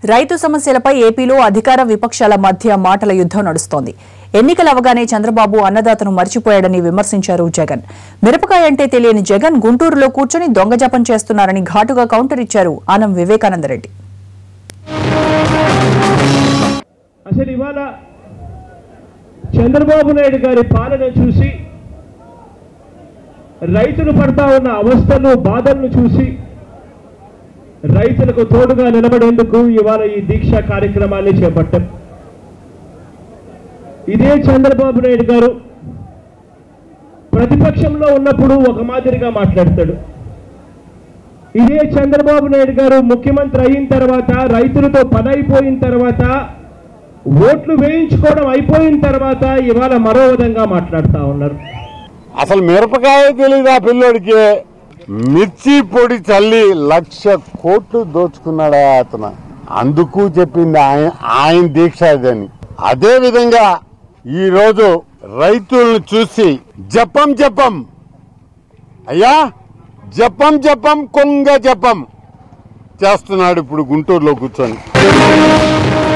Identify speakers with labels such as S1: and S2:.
S1: రైతు సమస్యలపై ఏపీలో అధికార విపక్షాల మధ్య మాటల యుద్ధం నడుస్తోంది ఎన్నికలు అవగానే చంద్రబాబు అన్నదాతను మర్చిపోయాడని విమర్శించారు జగన్ మిరపకాయ అంటే తెలియని జగన్ గుంటూరులో కూర్చొని దొంగజపం చేస్తున్నారని ఘాటుగా కౌంటర్ ఇచ్చారు ఆనం వివేకానందరెడ్డి
S2: అసలు ఇవాళ చంద్రబాబు నాయుడు గారి పాలన చూసి రైతులు పడతా ఉన్న అవస్థలు బాధలను చూసి రైతులకు తోడుగా నిలబడేందుకు ఇవాళ ఈ దీక్ష కార్యక్రమాన్ని చేపట్టాం ఇదే చంద్రబాబు నాయుడు గారు ప్రతిపక్షంలో ఉన్నప్పుడు ఒక మాదిరిగా మాట్లాడతాడు ఇదే చంద్రబాబు నాయుడు గారు ముఖ్యమంత్రి అయిన తర్వాత రైతులతో పని అయిపోయిన తర్వాత ఓట్లు వేయించుకోవడం అయిపోయిన తర్వాత ఇవాళ మరో విధంగా మాట్లాడుతా ఉన్నారు
S3: అసలు మిరపకాయ తెలియదు ఆ పిల్లోడికి మిర్చి పొడి చల్లి లక్ష కోట్లు దోచుకున్నాడా అతను అందుకు చెప్పింది ఆయన ఆయన దీక్ష అదని అదే విధంగా ఈ రోజు రైతులను చూసి జపం జపం అయ్యా జపం జపం కొంగ జపం చేస్తున్నాడు ఇప్పుడు గుంటూరులో కూర్చొని